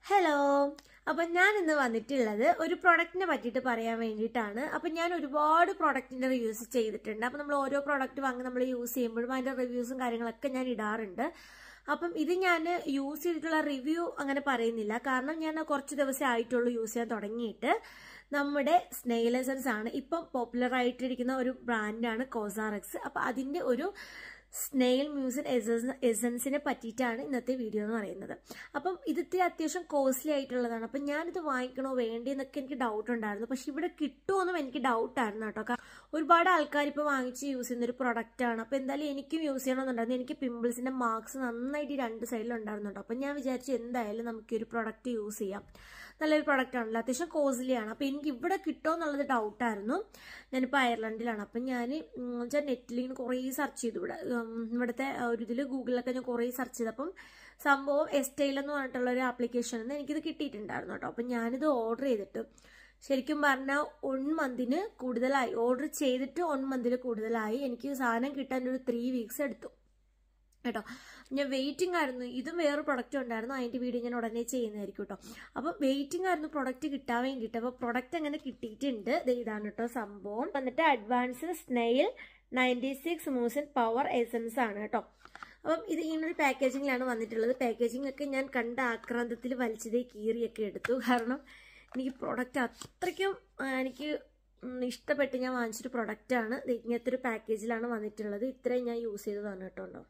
hello അപ്പം ഞാൻ ഇന്ന് വന്നിട്ടുള്ളത് ഒരു പ്രൊഡക്റ്റിനെ പറ്റിയിട്ട് പറയാൻ വേണ്ടിയിട്ടാണ് അപ്പം ഞാൻ ഒരുപാട് പ്രൊഡക്റ്റിന്റെ റിവ്യൂസ് ചെയ്തിട്ടുണ്ട് അപ്പം നമ്മൾ ഓരോ പ്രൊഡക്റ്റ് വാങ്ങി നമ്മൾ യൂസ് ചെയ്യുമ്പോഴും അതിന്റെ റിവ്യൂസും കാര്യങ്ങളൊക്കെ ഞാൻ ഇടാറുണ്ട് അപ്പം ഇത് ഞാൻ യൂസ് ചെയ്തിട്ടുള്ള റിവ്യൂ അങ്ങനെ പറയുന്നില്ല കാരണം ഞാൻ കുറച്ച് ദിവസമേ ആയിട്ടുള്ളൂ യൂസ് ചെയ്യാൻ തുടങ്ങിയിട്ട് നമ്മുടെ സ്നെയിൽ എസൻസ് ആണ് ഇപ്പം പോപ്പുലർ ആയിട്ടിരിക്കുന്ന ഒരു ബ്രാൻഡാണ് കോസാറക്സ് അപ്പം അതിന്റെ ഒരു സ്നെയിൽ മ്യൂസിക് എസൻസിനെ പറ്റിയിട്ടാണ് ഇന്നത്തെ വീഡിയോ എന്ന് പറയുന്നത് അപ്പം ഇതിത്തിരി അത്യാവശ്യം കോസ്റ്റ്ലി ആയിട്ടുള്ളതാണ് അപ്പം ഞാനിത് വാങ്ങിക്കണോ വേണ്ടി എന്നൊക്കെ എനിക്ക് ഡൗട്ട് ഉണ്ടായിരുന്നു പക്ഷെ ഇവിടെ കിട്ടുമോന്നും എനിക്ക് ഡൗട്ടായിരുന്നു കേട്ടോ കാരണം ഒരുപാട് ആൾക്കാർ ഇപ്പോൾ വാങ്ങിച്ച് യൂസ് ചെയ്യുന്ന ഒരു പ്രൊഡക്റ്റ് ആണ് അപ്പം എന്തായാലും എനിക്കും യൂസ് ചെയ്യണമെന്നുണ്ടായിരുന്നു എനിക്ക് പിമ്പിൾസിന്റെ മാർക്സ് നന്നായിട്ട് ഈ രണ്ട് സൈഡിൽ ഉണ്ടായിരുന്നു കേട്ടോ അപ്പം ഞാൻ വിചാരിച്ചു എന്തായാലും നമുക്ക് ഈ ഒരു പ്രൊഡക്റ്റ് യൂസ് ചെയ്യാം നല്ലൊരു പ്രൊഡക്റ്റ് ആണല്ലോ അത്യാവശ്യം കോസ്റ്റ്ലി ആണ് അപ്പം എനിക്ക് ഇവിടെ കിട്ടുമോ എന്നുള്ളത് ഡൗട്ടായിരുന്നു ഞാനിപ്പോൾ അയർലൻഡിലാണ് അപ്പം ഞാൻ വെച്ചാൽ നെറ്റിൽ ഇങ്ങനെ കുറേ സെർച്ച് ചെയ്തു ഇവിടെ ഇവിടുത്തെ ഒരു ഇതിൽ ഗൂഗിളിലൊക്കെ ഞാൻ കുറേ സെർച്ച് ചെയ്തപ്പം സംഭവം എസ്റ്റൈൽ എന്ന് പറഞ്ഞിട്ടുള്ള ഒരു ആപ്ലിക്കേഷനിൽ നിന്ന് എനിക്കിത് കിട്ടിയിട്ടുണ്ടായിരുന്നു കേട്ടോ അപ്പം ഞാനിത് ഓർഡർ ചെയ്തിട്ട് ശരിക്കും പറഞ്ഞാൽ വൺ മന്തിന് കൂടുതലായി ഓർഡർ ചെയ്തിട്ട് വൺ മന്തിൽ കൂടുതലായി എനിക്ക് സാധനം കിട്ടാൻ ഒരു ത്രീ വീക്സ് എടുത്തു കേട്ടോ ഞാൻ വെയിറ്റിംഗ് ആയിരുന്നു ഇതും വേറെ പ്രൊഡക്റ്റ് ഉണ്ടായിരുന്നു അതിന്റെ വീഡിയോ ഞാൻ ഉടനെ ചെയ്യുന്നതായിരിക്കും കേട്ടോ അപ്പം വെയിറ്റിംഗ് ആയിരുന്നു പ്രൊഡക്റ്റ് കിട്ടാൻ വേണ്ടിയിട്ട് അപ്പോൾ പ്രൊഡക്റ്റ് അങ്ങനെ കിട്ടിയിട്ടുണ്ട് ഇതാണ് കേട്ടോ സംഭവം വന്നിട്ട് advance snail ninety six mucin power essence ആണ് കേട്ടോ അപ്പം ഇത് ഇങ്ങനൊരു പാക്കേജിങ്ങിലാണ് വന്നിട്ടുള്ളത് പാക്കേജിംഗ് ഒക്കെ ഞാൻ കണ്ട ആക്രാന്തത്തിൽ വലിച്ചതേ കീറിയൊക്കെ എടുത്തു കാരണം എനിക്ക് പ്രൊഡക്റ്റ് അത്രയ്ക്കും എനിക്ക് ഇഷ്ടപ്പെട്ട് ഞാൻ വാങ്ങിച്ചൊരു പ്രൊഡക്റ്റാണ് ഇങ്ങനത്തെ ഒരു പാക്കേജിലാണ് വന്നിട്ടുള്ളത് ഇത്രയും ഞാൻ യൂസ് ചെയ്തതാണ് കേട്ടോ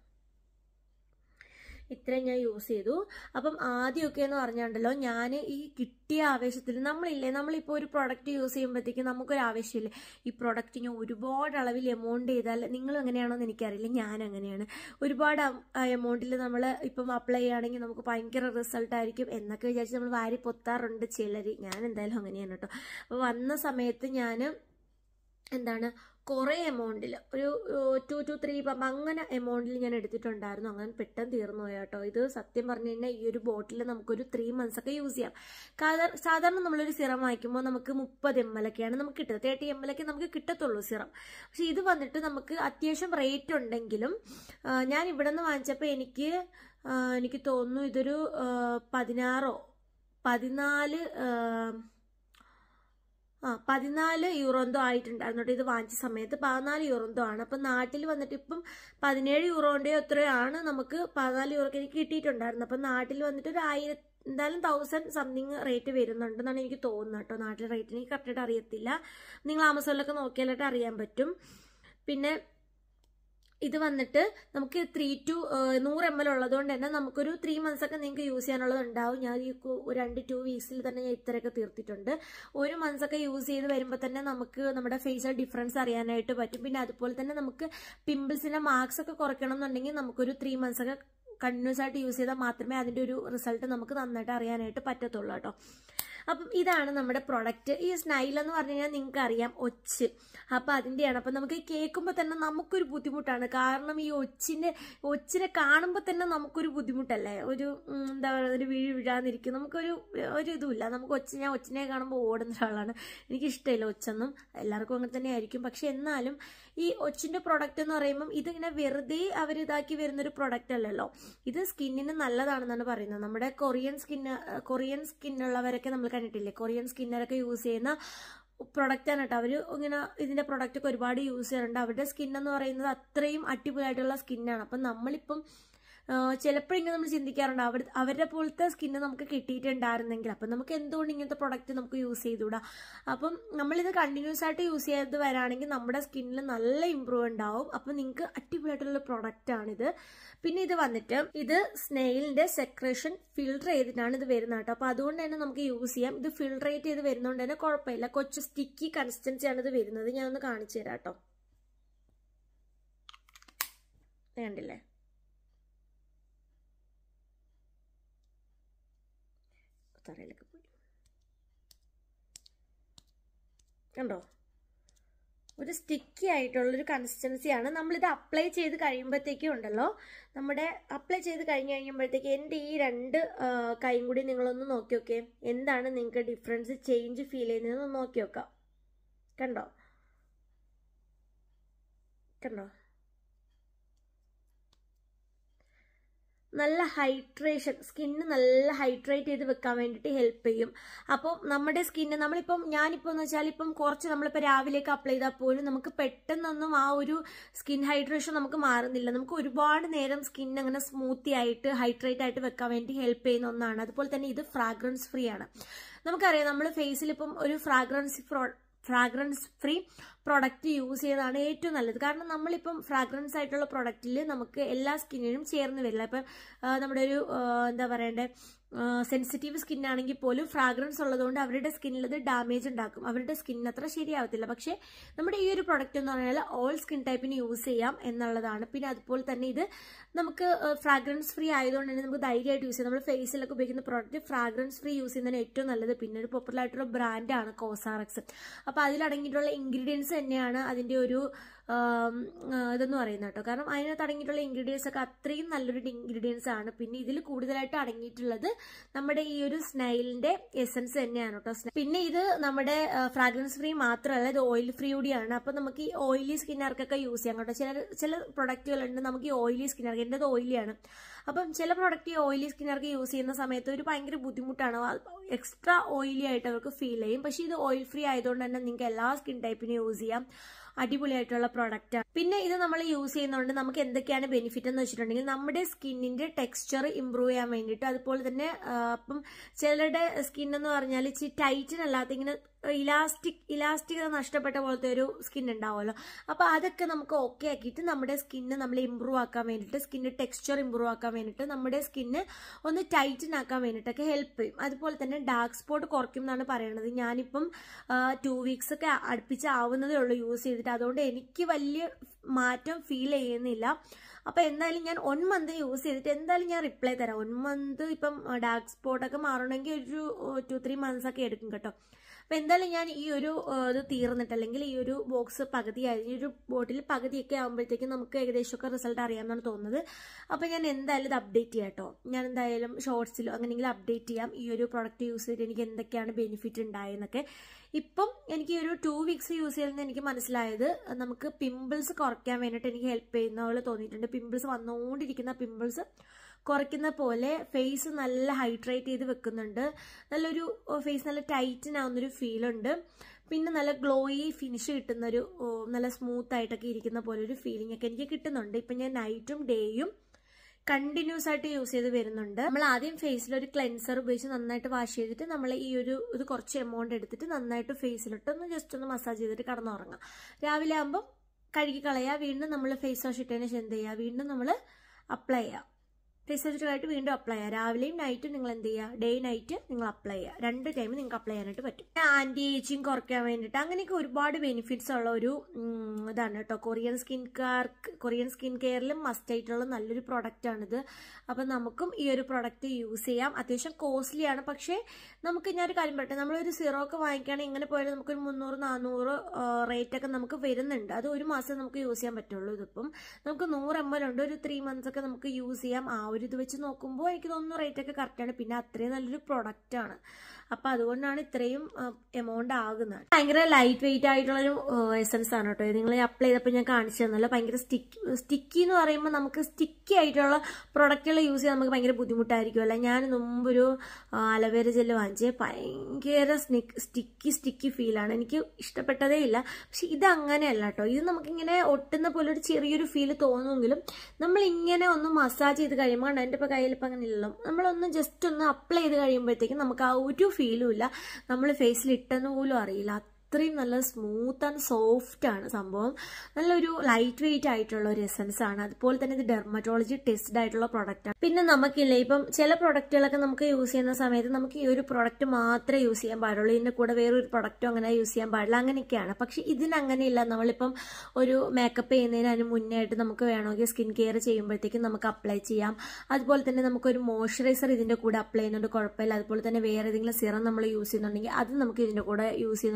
ഇത്രയും ഞാൻ യൂസ് ചെയ്തു അപ്പം ആദ്യമൊക്കെ എന്ന് പറഞ്ഞാണ്ടല്ലോ ഞാൻ ഈ കിട്ടിയ ആവേശത്തിൽ നമ്മളില്ലേ നമ്മളിപ്പോൾ ഒരു പ്രൊഡക്റ്റ് യൂസ് ചെയ്യുമ്പോഴത്തേക്കും നമുക്കൊരു ആവേശമില്ലേ ഈ പ്രൊഡക്റ്റ് ഞാൻ ഒരുപാട് അളവിൽ എമൗണ്ട് ചെയ്താൽ നിങ്ങൾ എങ്ങനെയാണോ എന്ന് എനിക്കറിയില്ല ഞാൻ അങ്ങനെയാണ് ഒരുപാട് എമൗണ്ടിൽ നമ്മൾ ഇപ്പം അപ്ലൈ ചെയ്യുകയാണെങ്കിൽ നമുക്ക് ഭയങ്കര റിസൾട്ട് ആയിരിക്കും എന്നൊക്കെ വിചാരിച്ച് നമ്മൾ വാരി പൊത്താറുണ്ട് ചിലർ ഞാൻ എന്തായാലും അങ്ങനെയാണ് കേട്ടോ അപ്പോൾ വന്ന സമയത്ത് ഞാൻ എന്താണ് കുറേ എമൗണ്ടിൽ ഒരു ടു ടു ത്രീ പമ്പ് അങ്ങനെ എമൗണ്ടിൽ ഞാൻ എടുത്തിട്ടുണ്ടായിരുന്നു അങ്ങനെ പെട്ടെന്ന് തീർന്നു പോയി കേട്ടോ ഇത് സത്യം പറഞ്ഞു കഴിഞ്ഞാൽ ഈ ഒരു ബോട്ടിൽ നമുക്കൊരു ത്രീ മന്ത്സ് ഒക്കെ യൂസ് ചെയ്യാം സാധാരണ നമ്മളൊരു സിറം വാങ്ങിക്കുമ്പോൾ നമുക്ക് മുപ്പത് എം എൽ ഒക്കെയാണ് നമുക്ക് കിട്ടുന്നത് തേർട്ടി എം എൽ ഒക്കെ നമുക്ക് കിട്ടത്തുള്ളൂ സിറം പക്ഷെ ഇത് വന്നിട്ട് നമുക്ക് അത്യാവശ്യം റേറ്റ് ഉണ്ടെങ്കിലും ഞാൻ ഇവിടെ നിന്ന് വാങ്ങിച്ചപ്പോൾ എനിക്ക് എനിക്ക് തോന്നുന്നു ഇതൊരു പതിനാറോ പതിനാല് ആ പതിനാല് യൂറോന്തോ ആയിട്ടുണ്ടായിരുന്നു കേട്ടോ ഇത് വാങ്ങിച്ച സമയത്ത് പതിനാല് യൂറോന്തോ ആണ് അപ്പം നാട്ടിൽ വന്നിട്ട് ഇപ്പം പതിനേഴ് യൂറോൻ്റെ എത്രയാണ് നമുക്ക് പതിനാല് യൂറോക്ക് എനിക്ക് കിട്ടിയിട്ടുണ്ടായിരുന്നു അപ്പം നാട്ടിൽ വന്നിട്ട് ഒരു ആയിരത്തി എന്തായാലും തൗസൻഡ് സംതിങ് റേറ്റ് വരുന്നുണ്ടെന്നാണ് എനിക്ക് തോന്നുന്നത് കേട്ടോ നാട്ടിലെ റേറ്റ് എനിക്ക് കറക്റ്റായിട്ട് അറിയത്തില്ല നിങ്ങൾ ആമസോണിലൊക്കെ നോക്കിയാലായിട്ട് അറിയാൻ പറ്റും പിന്നെ ഇത് വന്നിട്ട് നമുക്ക് ത്രീ ടു നൂറ് എം എൽ ഉള്ളതുകൊണ്ട് തന്നെ നമുക്കൊരു ത്രീ മന്ത്സ് ഒക്കെ നിങ്ങൾക്ക് യൂസ് ചെയ്യാനുള്ളത് ഉണ്ടാവും ഞാൻ ഈ രണ്ട് ടു വീക്സിൽ തന്നെ ഞാൻ ഇത്രയൊക്കെ തീർത്തിട്ടുണ്ട് ഒരു മന്ത്സ് ഒക്കെ യൂസ് ചെയ്ത് വരുമ്പോൾ തന്നെ നമുക്ക് നമ്മുടെ ഫേസിൽ ഡിഫറൻസ് അറിയാനായിട്ട് പറ്റും പിന്നെ അതുപോലെ തന്നെ നമുക്ക് പിമ്പിൾസിന്റെ മാർക്സ് ഒക്കെ കുറയ്ക്കണം എന്നുണ്ടെങ്കിൽ നമുക്കൊരു ത്രീ മന്ത്സ് ഒക്കെ കണ്ടിന്യൂസ് ആയിട്ട് യൂസ് ചെയ്താൽ മാത്രമേ അതിൻ്റെ ഒരു റിസൾട്ട് നമുക്ക് നന്നായിട്ട് അറിയാനായിട്ട് പറ്റത്തുള്ളൂ കേട്ടോ അപ്പം ഇതാണ് നമ്മുടെ പ്രൊഡക്റ്റ് ഈ സ്നൈൽ എന്ന് പറഞ്ഞു കഴിഞ്ഞാൽ നിങ്ങൾക്ക് അറിയാം ഒച്ച് അപ്പം അതിൻ്റെയാണ് അപ്പം നമുക്ക് കേൾക്കുമ്പോൾ തന്നെ നമുക്കൊരു ബുദ്ധിമുട്ടാണ് കാരണം ഈ ഒച്ചിൻ്റെ ഒച്ചിനെ കാണുമ്പോൾ തന്നെ നമുക്കൊരു ബുദ്ധിമുട്ടല്ലേ ഒരു എന്താ പറയുക ഒരു വീഴ് വീഴാന്നിരിക്കും നമുക്കൊരു ഒരു ഇതുമില്ല നമുക്ക് ഒച്ച ഞാൻ ഒച്ചിനെ കാണുമ്പോൾ ഓടുന്ന ഒരാളാണ് എനിക്കിഷ്ടമില്ല ഒച്ചൊന്നും എല്ലാവർക്കും അങ്ങനെ തന്നെ ആയിരിക്കും പക്ഷെ എന്നാലും ഈ ഒച്ചിൻ്റെ പ്രൊഡക്റ്റ് എന്ന് പറയുമ്പം ഇതിങ്ങനെ വെറുതെ അവർ ഇതാക്കി വരുന്നൊരു പ്രൊഡക്റ്റ് അല്ലല്ലോ ഇത് സ്കിന്നിന് നല്ലതാണെന്നാണ് പറയുന്നത് നമ്മുടെ കൊറിയൻ സ്കിന്ന് കൊറിയൻ സ്കിന്നുള്ളവരൊക്കെ നമ്മൾ കണ്ടിട്ടില്ലേ കൊറിയൻ സ്കിന്നറൊക്കെ യൂസ് ചെയ്യുന്ന പ്രൊഡക്റ്റാണ് കേട്ടോ അവർ ഇങ്ങനെ ഇതിന്റെ പ്രൊഡക്റ്റ് ഒക്കെ ഒരുപാട് യൂസ് ചെയ്യാറുണ്ട് അവരുടെ സ്കിൻ എന്ന് പറയുന്നത് അത്രയും അടിപൊളിയായിട്ടുള്ള സ്കിന്നാണ് അപ്പം നമ്മളിപ്പം ചിലപ്പോഴിങ്ങനെ നമ്മൾ ചിന്തിക്കാറുണ്ട് അവർ അവരുടെ പോലത്തെ സ്കിന്ന് നമുക്ക് കിട്ടിയിട്ടുണ്ടായിരുന്നെങ്കിൽ അപ്പം നമുക്ക് എന്തുകൊണ്ട് ഇങ്ങനത്തെ പ്രൊഡക്റ്റ് നമുക്ക് യൂസ് ചെയ്തുകൂടാ അപ്പം നമ്മളിത് കണ്ടിന്യൂസ് ആയിട്ട് യൂസ് ചെയ്ത് വരാണെങ്കിൽ നമ്മുടെ സ്കിന്നിൽ നല്ല ഇമ്പ്രൂവ് ഉണ്ടാവും അപ്പം നിങ്ങൾക്ക് അടിപൊളിയായിട്ടുള്ള പ്രൊഡക്റ്റ് ആണിത് പിന്നെ ഇത് വന്നിട്ട് ഇത് സ്നെയിലിന്റെ സെക്രേഷൻ ഫിൽട്ടർ ചെയ്തിട്ടാണ് ഇത് വരുന്നത് കേട്ടോ അപ്പൊ അതുകൊണ്ട് തന്നെ നമുക്ക് യൂസ് ചെയ്യാം ഇത് ഫിൽട്രേറ്റ് ചെയ്ത് വരുന്നതുകൊണ്ട് തന്നെ കുഴപ്പമില്ല കൊച്ചു സ്റ്റിക്കി കൺസിസ്റ്റൻസി ആണ് ഇത് വരുന്നത് ഞാനൊന്ന് കാണിച്ചു തരാം കേട്ടോ കണ്ടില്ലേ തറയിലൊക്കെ പോയി കണ്ടോ ഒരു സ്റ്റിക്കി ആയിട്ടുള്ളൊരു കൺസിസ്റ്റൻസിയാണ് നമ്മളിത് അപ്ലൈ ചെയ്ത് കഴിയുമ്പോഴത്തേക്കും ഉണ്ടല്ലോ നമ്മുടെ അപ്ലൈ ചെയ്ത് കഴിഞ്ഞ് കഴിയുമ്പോഴത്തേക്ക് എൻ്റെ ഈ രണ്ട് കൈയും കൂടി നിങ്ങളൊന്ന് നോക്കി നോക്കേ എന്താണ് നിങ്ങൾക്ക് ഡിഫറൻസ് ചേഞ്ച് ഫീൽ ചെയ്യുന്നതെന്ന് നോക്കി നോക്കാം കണ്ടോ കണ്ടോ നല്ല ഹൈഡ്രേഷൻ സ്കിന്ന് നല്ല ഹൈഡ്രേറ്റ് ചെയ്ത് വെക്കാൻ വേണ്ടിയിട്ട് ഹെൽപ്പ് ചെയ്യും അപ്പോൾ നമ്മുടെ സ്കിന്ന് നമ്മളിപ്പം ഞാനിപ്പോൾ എന്ന് വെച്ചാൽ ഇപ്പം കുറച്ച് നമ്മളിപ്പോൾ രാവിലെയൊക്കെ അപ്ലൈ ചെയ്താൽ പോലും നമുക്ക് പെട്ടെന്നൊന്നും ആ ഒരു സ്കിൻ ഹൈഡ്രേഷൻ നമുക്ക് മാറുന്നില്ല നമുക്ക് ഒരുപാട് നേരം സ്കിൻ അങ്ങനെ സ്മൂത്തി ആയിട്ട് ഹൈഡ്രേറ്റ് ആയിട്ട് വെക്കാൻ വേണ്ടി ഹെൽപ്പ് ചെയ്യുന്ന ഒന്നാണ് അതുപോലെ തന്നെ ഇത് ഫ്രാഗ്രൻസ് ഫ്രീ ആണ് നമുക്കറിയാം നമ്മൾ ഫേസിൽ ഇപ്പം ഒരു fragrance fragrance free product use ചെയ്യുന്നതാണ് ഏറ്റവും നല്ലത് കാരണം നമ്മളിപ്പം ഫ്രാഗ്രൻസ് ആയിട്ടുള്ള പ്രൊഡക്റ്റിൽ നമുക്ക് എല്ലാ സ്കിന്നിനും ചേർന്ന് വരില്ല ഇപ്പം ആ, നമ്മുടെ ഒരു ആ, എന്താ പറയണ്ടേ സെൻസിറ്റീവ് സ്കിൻ ആണെങ്കിൽ പോലും ഫ്രാഗ്രൻസ് ഉള്ളതുകൊണ്ട് അവരുടെ സ്കിന്നിൽ അത് ഡാമേജ് ഉണ്ടാക്കും അവരുടെ സ്കിൻ അത്ര ശരിയാവത്തില്ല പക്ഷേ നമ്മുടെ ഈ ഒരു പ്രൊഡക്റ്റ് എന്ന് പറഞ്ഞാൽ ഓൾ സ്കിൻ ടൈപ്പിന് യൂസ് ചെയ്യാം എന്നുള്ളതാണ് പിന്നെ അതുപോലെ തന്നെ ഇത് നമുക്ക് ഫ്രാഗ്രൻസ് ഫ്രീ ആയതുകൊണ്ട് തന്നെ നമുക്ക് ധൈര്യമായിട്ട് യൂസ് ചെയ്യാം നമ്മൾ ഫേസിലൊക്കെ ഉപയോഗിക്കുന്ന പ്രോഡക്റ്റ് ഫ്രാഗ്രൻസ് ഫ്രീ യൂസ് ചെയ്യുന്നതിന് ഏറ്റവും നല്ലത് പിന്നെ ഒരു പോപ്പുലർ ആയിട്ടുള്ള ബ്രാൻഡാണ് കോസാറക്സ് അപ്പോൾ അതിലടങ്ങിയിട്ടുള്ള ഇൻഗ്രീഡിയൻസ് തന്നെയാണ് അതിൻ്റെ ഒരു ആം, ആ, ഇതെന്ന് പറയുന്നത് കേട്ടോ കാരണം അതിനകത്ത് അടങ്ങിയിട്ടുള്ള ഇൻഗ്രീഡിയൻസ് ഒക്കെ അത്രയും നല്ലൊരു ഇൻഗ്രീഡിയൻസ് ആണ് പിന്നെ ഇതിൽ കൂടുതലായിട്ട് അടങ്ങിയിട്ടുള്ളത് നമ്മുടെ ഈ ഒരു സ്നൈലിന്റെ എസൻസ് തന്നെയാണ് കേട്ടോ സ്ന- പിന്നെ ഇത് നമ്മുടെ ഫ്രാഗ്രൻസ് ഫ്രീ മാത്രമല്ല ഇത് ഓയിൽ ഫ്രീ കൂടിയാണ് അപ്പൊ നമുക്ക് ഈ ഓയിലി സ്കിന്നർക്കൊക്കെ യൂസ് ചെയ്യാം കേട്ടോ ചില ചില പ്രൊഡക്റ്റുകളുണ്ട് നമുക്ക് ഈ ഓയിലി സ്കിന്നർക്ക് എൻ്റെ ഓയിലിയാണ് അപ്പം ചില പ്രൊഡക്റ്റ് ഈ ഓയിലി സ്കിന്നർക്ക് യൂസ് ചെയ്യുന്ന സമയത്ത് ഒരു ഭയങ്കര ബുദ്ധിമുട്ടാണ് എക്സ്ട്രാ ഓയിലി ആയിട്ട് അവർക്ക് ഫീൽ ചെയ്യും പക്ഷേ ഇത് ഓയിൽ ഫ്രീ ആയതുകൊണ്ട് തന്നെ നിങ്ങൾക്ക് എല്ലാ സ്കിൻ ടൈപ്പിനും യൂസ് ചെയ്യാം അടിപൊളിയായിട്ടുള്ള പ്രോഡക്റ്റാണ് പിന്നെ ഇത് നമ്മൾ യൂസ് ചെയ്യുന്നതുകൊണ്ട് നമുക്ക് എന്തൊക്കെയാണ് ബെനിഫിറ്റ് എന്ന് വെച്ചിട്ടുണ്ടെങ്കിൽ നമ്മുടെ സ്കിന്നിന്റെ ടെക്സ്ചർ ഇമ്പ്രൂവ് ചെയ്യാൻ വേണ്ടിയിട്ട് അതുപോലെ തന്നെ ആ, അപ്പം ചിലരുടെ സ്കിൻ എന്ന് പറഞ്ഞാൽ ഇച്ചിരി ടൈറ്റൻ അല്ലാത്ത ഇങ്ങനെ ഇലാസ്റ്റിക് ഇലാസ്റ്റിക് നഷ്ടപ്പെട്ട പോലത്തെ ഒരു സ്കിൻ ഉണ്ടാവുമല്ലോ അപ്പോൾ അതൊക്കെ നമുക്ക് ഓക്കെ ആക്കിയിട്ട് നമ്മുടെ സ്കിന്ന് നമ്മൾ ഇമ്പ്രൂവ് ആക്കാൻ വേണ്ടിയിട്ട് സ്കിന്നിന്റെ ടെക്സ്ചർ ഇമ്പ്രൂവ് ആക്കാൻ വേണ്ടിയിട്ട് നമ്മുടെ സ്കിന്ന് ഒന്ന് ടൈറ്റൻ ആക്കാൻ വേണ്ടിയിട്ടൊക്കെ ഹെൽപ്പ് ചെയ്യും അതുപോലെ തന്നെ ഡാർക്ക് സ്പോട്ട് കുറയ്ക്കും എന്നാണ് പറയുന്നത് ഞാനിപ്പം ടു വീക്സ് ഒക്കെ അടുപ്പിച്ച് ആവുന്നതേ ഉള്ളൂ യൂസ് ചെയ്തിട്ട് അതുകൊണ്ട് എനിക്ക് വലിയ മാറ്റം ഫീൽ ചെയ്യുന്നില്ല അപ്പോൾ എന്തായാലും ഞാൻ വൺ മന്ത് യൂസ് ചെയ്തിട്ട് എന്തായാലും ഞാൻ റിപ്ലൈ തരാം വൺ മന്ത് ഇപ്പം ഡാർക്ക് സ്പോട്ടൊക്കെ മാറണമെങ്കിൽ ഒരു ടു ത്രീ മന്ത്സ് ഒക്കെ എടുക്കും കേട്ടോ അപ്പോൾ എന്തായാലും ഞാൻ ഈ ഒരു ആ, ഇത് തീർന്നിട്ട് അല്ലെങ്കിൽ ഈ ഒരു ബോക്സ് പകുതിയായി ഈ ഒരു ബോട്ടിൽ പകുതിയൊക്കെ ആകുമ്പോഴത്തേക്കും നമുക്ക് ഏകദേശമൊക്കെ റിസൾട്ട് അറിയാമെന്നാണ് തോന്നുന്നത് അപ്പോൾ ഞാൻ എന്തായാലും ഇത് അപ്ഡേറ്റ് ചെയ്യാം കേട്ടോ ഞാൻ എന്തായാലും ഷോർട്സിലോ അങ്ങനെയെങ്കിലും അപ്ഡേറ്റ് ചെയ്യാം ഈ ഒരു പ്രൊഡക്റ്റ് യൂസ് ചെയ്തിട്ട് എനിക്ക് എന്തൊക്കെയാണ് ബെനിഫിറ്റ് ഉണ്ടായെന്നൊക്കെ ഇപ്പം എനിക്ക് ഒരു ടു വീക്സ് യൂസ് ചെയ്യുന്നത് എനിക്ക് മനസ്സിലായത് നമുക്ക് പിമ്പിൾസ് കുറയ്ക്കാൻ വേണ്ടിയിട്ട് എനിക്ക് ഹെൽപ്പ് ചെയ്യുന്ന പോലെ തോന്നിയിട്ടുണ്ട് പിമ്പിൾസ് വന്നുകൊണ്ടിരിക്കുന്ന പിമ്പിൾസ് കുറയ്ക്കുന്ന പോലെ ഫേസ് നല്ല ഹൈഡ്രേറ്റ് ചെയ്ത് വെക്കുന്നുണ്ട് നല്ലൊരു ഫേസ് നല്ല ടൈറ്റൻ ആവുന്നൊരു ഫീലുണ്ട് പിന്നെ നല്ല ഗ്ലോയി ഫിനിഷ് കിട്ടുന്നൊരു ഓ, നല്ല സ്മൂത്ത് ആയിട്ടൊക്കെ ഇരിക്കുന്ന പോലെ ഒരു ഫീലിംഗ് ഒക്കെ എനിക്ക് കിട്ടുന്നുണ്ട് ഇപ്പം ഞാൻ നൈറ്റും ഡേയും കണ്ടിന്യൂസ് ആയിട്ട് യൂസ് ചെയ്ത് വരുന്നുണ്ട് നമ്മൾ ആദ്യം ഫേസിൽ ഒരു ക്ലെൻസർ ഉപയോഗിച്ച് നന്നായിട്ട് വാഷ് ചെയ്തിട്ട് നമ്മൾ ഈ ഒരു ഇത് കുറച്ച് എമൗണ്ട് എടുത്തിട്ട് നന്നായിട്ട് ഫേസിലിട്ട് ഒന്ന് ജസ്റ്റ് ഒന്ന് മസാജ് ചെയ്തിട്ട് കിടന്നുറങ്ങാം രാവിലെ ആകുമ്പം കഴുകി കളയുക വീണ്ടും നമ്മൾ ഫേസ് വാഷ് ഇട്ടതിന് ശേഷം എന്ത് ചെയ്യുക വീണ്ടും നമ്മൾ അപ്ലൈ ചെയ്യുക ഫേസ് വാഷായിട്ട് വീണ്ടും അപ്ലൈ ചെയ്യുക രാവിലെയും നൈറ്റും നിങ്ങൾ എന്ത് ചെയ്യുക ഡേ നൈറ്റ് നിങ്ങൾ അപ്ലൈ ചെയ്യുക രണ്ട് ടൈം നിങ്ങൾക്ക് അപ്ലൈ ചെയ്യാനായിട്ട് പറ്റും ആന്റി ഏജിങ് കുറയ്ക്കാൻ വേണ്ടിയിട്ട് അങ്ങനെയൊക്കെ ഒരുപാട് ബെനിഫിറ്റ്സ് ഉള്ള ഒരു ഉം, ഇതാണ് കേട്ടോ Korean skin care Korean skin കെയറിലും മസ്റ്റ് ആയിട്ടുള്ള നല്ലൊരു പ്രൊഡക്റ്റ് ആണിത് അപ്പം നമുക്കും ഈ ഒരു പ്രൊഡക്റ്റ് യൂസ് ചെയ്യാം അത്യാവശ്യം കോസ്റ്റ്ലി ആണ് പക്ഷേ നമുക്ക് ഞാനൊരു കാര്യം പറയട്ടെ നമ്മളൊരു സീറോ ഒക്കെ വാങ്ങിക്കുകയാണെങ്കിൽ ഇങ്ങനെ പോയാൽ നമുക്കൊരു മുന്നൂറ് നാനൂറ് റേറ്റ് ഒക്കെ നമുക്ക് വരുന്നുണ്ട് അത് ഒരു മാസം നമുക്ക് യൂസ് ചെയ്യാൻ പറ്റുള്ളൂ ഇതിപ്പം നമുക്ക് നൂറ് എം എൽ ഉണ്ട് ഒരു ത്രീ മന്ത്സ് ഒക്കെ നമുക്ക് യൂസ് ചെയ്യാം ആ ഒരു ഇത് വെച്ച് നോക്കുമ്പോൾ എനിക്ക് തോന്നുന്നു റേറ്റ് ഒക്കെ കറക്റ്റാണ് പിന്നെ അത്രയും നല്ലൊരു പ്രൊഡക്റ്റ് ആണ് അപ്പൊ അതുകൊണ്ടാണ് ഇത്രയും എമൗണ്ട് ആകുന്നത് ഭയങ്കര ലൈറ്റ് വെയിറ്റ് ആയിട്ടുള്ള ഒരു എസൻസ് ആണ് കേട്ടോ നിങ്ങൾ അപ്ലൈ ചെയ്തപ്പോൾ ഞാൻ കാണിച്ചു തന്നല്ലോ ഭയങ്കര സ്റ്റിക്ക് സ്റ്റിക്കി എന്ന് പറയുമ്പോൾ നമുക്ക് സ്റ്റിക്കി ആയിട്ടുള്ള പ്രൊഡക്റ്റുകൾ യൂസ് ചെയ്യാൻ നമുക്ക് ഭയങ്കര ബുദ്ധിമുട്ടായിരിക്കുമല്ലോ ഞാൻ മുമ്പൊരു അലവേര ജെല്ല് വാങ്ങിച്ച് ഭയങ്കര സ്റ്റിക്കി സ്റ്റിക്കി ഫീലാണ് എനിക്ക് ഇഷ്ടപ്പെട്ടതേ ഇല്ല പക്ഷെ ഇത് അങ്ങനെയല്ല കേട്ടോ ഇത് നമുക്കിങ്ങനെ ഒട്ടുന്ന പോലെ ഒരു ചെറിയൊരു ഫീൽ തോന്നുമെങ്കിലും നമ്മൾ ഇങ്ങനെ ഒന്ന് മസാജ് ചെയ്ത് കഴിയുമ്പോൾ കണ്ടോ എൻ്റെ ഇപ്പോൾ കയ്യിൽ ഇപ്പം അങ്ങനെ ഇല്ലല്ലോ നമ്മളൊന്ന് ജസ്റ്റ് ഒന്ന് അപ്ലൈ ചെയ്ത് കഴിയുമ്പോഴത്തേക്കും നമുക്ക് ആ ഒരു ഫീലും ഇല്ല നമ്മൾ ഫേസിൽ ഇട്ടെന്ന് പോലും അറിയില്ല അത്രയും നല്ല സ്മൂത്ത് ആൻഡ് സോഫ്റ്റ് ആണ് സംഭവം നല്ലൊരു ലൈറ്റ് വെയിറ്റ് ആയിട്ടുള്ള ഒരു എസൻസ് ആണ് അതുപോലെ തന്നെ ഇത് ഡെർമറ്റോളജി ടെസ്റ്റഡ് ആയിട്ടുള്ള പ്രൊഡക്റ്റ് ആണ് പിന്നെ നമുക്കില്ല ഇപ്പം ചില പ്രൊഡക്റ്റുകളൊക്കെ നമുക്ക് യൂസ് ചെയ്യുന്ന സമയത്ത് നമുക്ക് ഈ ഒരു പ്രൊഡക്റ്റ് മാത്രമേ യൂസ് ചെയ്യാൻ പാടുള്ളൂ ഇതിന്റെ കൂടെ വേറൊരു പ്രൊഡക്റ്റും അങ്ങനെ യൂസ് ചെയ്യാൻ പാടില്ല അങ്ങനെയൊക്കെയാണ് പക്ഷെ ഇതിനങ്ങനെയില്ല നമ്മളിപ്പം ഒരു മേക്കപ്പ് ചെയ്യുന്നതിന് അതിന് മുന്നേ ആയിട്ട് നമുക്ക് വേണമെങ്കിൽ സ്കിൻ കെയർ ചെയ്യുമ്പോഴത്തേക്കും നമുക്ക് അപ്ലൈ ചെയ്യാം അതുപോലെ തന്നെ നമുക്കൊരു മോയ്സ്ചറൈസർ ഇതിന്റെ കൂടെ അപ്ലൈ ചെയ്യുന്നുണ്ട് കുഴപ്പമില്ല അതുപോലെ തന്നെ വേറെ ഏതെങ്കിലും സിറം നമ്മൾ യൂസ് ചെയ്യുന്നുണ്ടെങ്കിൽ അത് നമുക്ക് ഇതിന്റെ കൂടെ യൂസ് ചെയ്യുന്നുണ്ട് കുഴപ്പമില്ല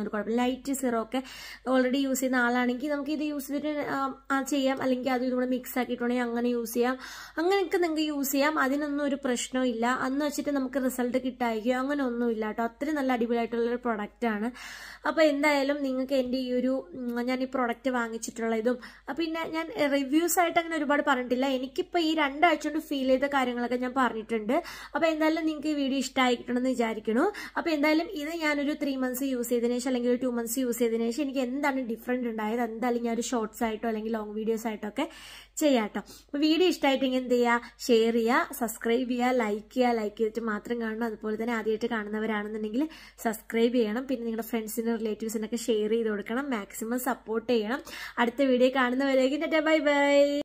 ലൈറ്റ് സിറോ ഒക്കെ ഓൾറെഡി യൂസ് ചെയ്യുന്ന ആളാണെങ്കിൽ നമുക്ക് ഇത് യൂസ് ചെയ്തിട്ട് ആ ചെയ്യാം അല്ലെങ്കിൽ അതും ഇതും കൂടെ മിക്സ് ആക്കിയിട്ടുണ്ടെങ്കിൽ അങ്ങനെ യൂസ് ചെയ്യാം അങ്ങനെയൊക്കെ നിങ്ങൾക്ക് യൂസ് ചെയ്യാം അതിനൊന്നും ഒരു പ്രശ്നവും ഇല്ല അന്ന് വെച്ചിട്ട് നമുക്ക് റിസൾട്ട് കിട്ടായിരിക്കും അങ്ങനെ ഒന്നും ഇല്ല കേട്ടോ അത്രയും നല്ല അടിപൊളിയായിട്ടുള്ളൊരു പ്രൊഡക്റ്റ് ആണ് അപ്പോൾ എന്തായാലും നിങ്ങൾക്ക് എൻ്റെ ഈ ഒരു ഞാൻ ഈ പ്രൊഡക്റ്റ് വാങ്ങിച്ചിട്ടുള്ള ഇതും പിന്നെ ഞാൻ റിവ്യൂസ് ആയിട്ട് അങ്ങനെ ഒരുപാട് പറഞ്ഞിട്ടില്ല എനിക്കിപ്പോൾ ഈ രണ്ടാഴ്ച കൊണ്ട് ഫീൽ ചെയ്ത കാര്യങ്ങളൊക്കെ ഞാൻ പറഞ്ഞിട്ടുണ്ട് അപ്പോൾ എന്തായാലും നിങ്ങൾക്ക് ഈ വീഡിയോ ഇഷ്ടമായിട്ടുണ്ടെന്ന് വിചാരിക്കുന്നു അപ്പോൾ എന്തായാലും ഇത് ഞാനൊരു ത്രീ മന്ത്സ് യൂസ് ചെയ്തതിനു ശേഷം അല്ലെങ്കിൽ ഒരു ടു മന്ത്സ് യൂസ് ചെയ്തതിനു ശേഷം എനിക്ക് എന്താണ് ഡിഫറൻറ്റ് ഉണ്ടായത് എന്തായാലും ഞാൻ ഒരു ഷോർട്സ് ആയിട്ടോ അല്ലെങ്കിൽ ലോങ് വീഡിയോസ് ആയിട്ടോ ഒക്കെ ചെയ്യാം കേട്ടോ അപ്പോൾ വീഡിയോ ഇഷ്ടമായിട്ടെങ്കിൽ എന്ത് ചെയ്യുക ഷെയർ ചെയ്യുക സബ്സ്ക്രൈബ് ചെയ്യുക ലൈക്ക് ചെയ്യുക ലൈക്ക് ചെയ്തിട്ട് മാത്രം കാണണം അതുപോലെ തന്നെ ആദ്യമായിട്ട് കാണുന്നവരാണെന്നുണ്ടെങ്കിൽ സബ്സ്ക്രൈബ് ചെയ്യണം പിന്നെ നിങ്ങളുടെ ഫ്രണ്ട്സിനും റിലേറ്റീവ്സിനൊക്കെ ഷെയർ ചെയ്ത് കൊടുക്കണം മാക്സിമം സപ്പോർട്ട് ചെയ്യണം അടുത്ത വീഡിയോ കാണുന്നവരേക്കും ബൈ ബൈ